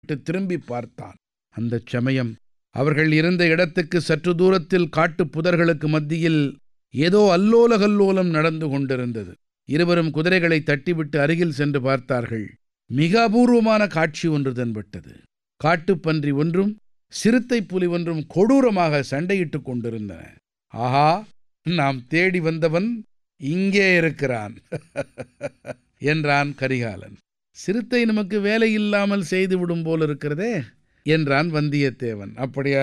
விட்டு திரும்பி பார்த்தான் அந்தச் சமயம் அவர்கள் இருந்த இடத்துக்கு சற்று தூரத்தில் காட்டுப் புதர்களுக்கு மத்தியில் ஏதோ அல்லோல கல்லோலம் நடந்து கொண்டிருந்தது இருவரும் குதிரைகளை தட்டிவிட்டு அருகில் சென்று பார்த்தார்கள் மிக அபூர்வமான காட்சி ஒன்று தென்பட்டது காட்டுப்பன்றி ஒன்றும் சிறுத்தை புலி ஒன்றும் கொடூரமாக சண்டையிட்டுக் கொண்டிருந்தன ஆஹா நாம் தேடி வந்தவன் இங்கே இருக்கிறான் என்றான் கரிகாலன் சிறுத்தை நமக்கு வேலை இல்லாமல் செய்துவிடும் போல் இருக்கிறதே என்றான் வந்தியத்தேவன் அப்படியா